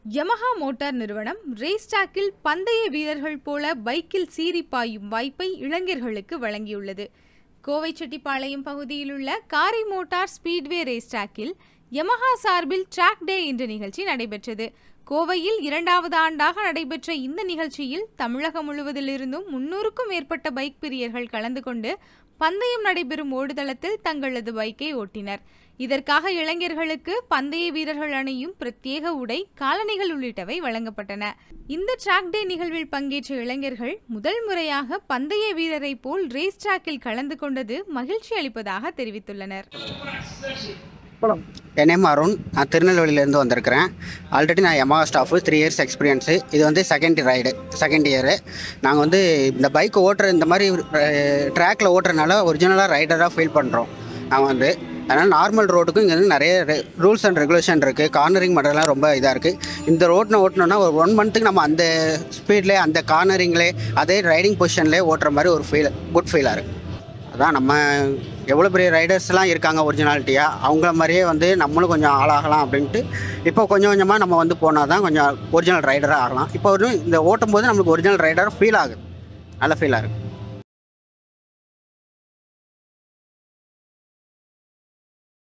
Yamaha motor நிறுவனம் race ட்ராக்கில் பந்தய வீரர்கள் போல பைக்கில் சீறி பாயும் வாய்ப்பை இளைஞர்களுக்கு வழங்கியுள்ளது கோவை செட்டிப்பாளையம் பகுதியில் உள்ள காரி மோட்டார் ஸ்பீட்வே ரேஸ் ட்ராக்கில் யமஹா சார்பில் ட்ராக் டே என்ற நிகழ்ச்சி நடைபெற்றது கோவையில் இரண்டாவது ஆண்டாக நடைபெற்ற இந்த நிகழ்ச்சியில் தமிழகம் முழுவதிலிருந்தும் முன்னூறுக்கும் மேற்பட்ட பைக் பிரியர்கள் கலந்து கொண்டு பந்தயம் நடைபெறும் ஓடுதளத்தில் தங்களது பைக்கை ஓட்டினர் இதற்காக இளைஞர்களுக்கு பந்தய வீரர்கள் அணியும் பிரத்யேக உடை காலணிகள் உள்ளிட்டவை வழங்கப்பட்டன இந்த ட்ராக் டே நிகழ்வில் பங்கேற்ற இளைஞர்கள் முதல் முறையாக பந்தய வீரரை போல் ரேஸ் ட்ராக்கில் கலந்து கொண்டது மகிழ்ச்சி அளிப்பதாக தெரிவித்துள்ளனர் என் நேம் அருண் நான் திருநெல்வேலியிலேருந்து வந்திருக்கிறேன் ஆல்ரெடி நான் Yamaha staff three years experience இது வந்து செகண்ட் ரைடு செகண்ட் இயரு நாங்கள் வந்து இந்த பைக் ஓட்டுற இந்த மாதிரி ட்ராக்கில் ஓட்டுறதுனால ஒரிஜினலாக ரைடராக ஃபீல் பண்ணுறோம் நாங்கள் வந்து அதனால் நார்மல் ரோட்டுக்கும் இங்கே வந்து நிறைய ரூல்ஸ் அண்ட் ரெகுலேஷன் இருக்குது கார்னரிங் மட்டும்லாம் ரொம்ப இதாக இருக்குது இந்த ரோட்டில் ஓட்டணுன்னா ஒரு ஒன் மந்த்துக்கு நம்ம அந்த ஸ்பீட்லேயே அந்த கார்னரிங்லே அதே ரைடிங் பொசிஷன்லேயே ஓட்டுற மாதிரி ஒரு ஃபீல் குட் ஃபீலாக இருக்குது அதான் நம்ம எவ்வளோ பெரிய ரைடர்ஸ்லாம் இருக்காங்க ஒரிஜினாலிட்டியாக அவங்கள மாதிரியே வந்து நம்மளும் கொஞ்சம் ஆளாகலாம் அப்படின்ட்டு இப்போ கொஞ்சம் கொஞ்சமாக நம்ம வந்து போனால் தான் கொஞ்சம் ஒரிஜினல் ரைடராக ஆகலாம் இப்போ ஒரு இந்த ஓட்டும் போது நம்மளுக்கு ஒரிஜினல் ரைடர் ஃபீல் ஆகுது நல்ல ஃபீலாக இருக்குது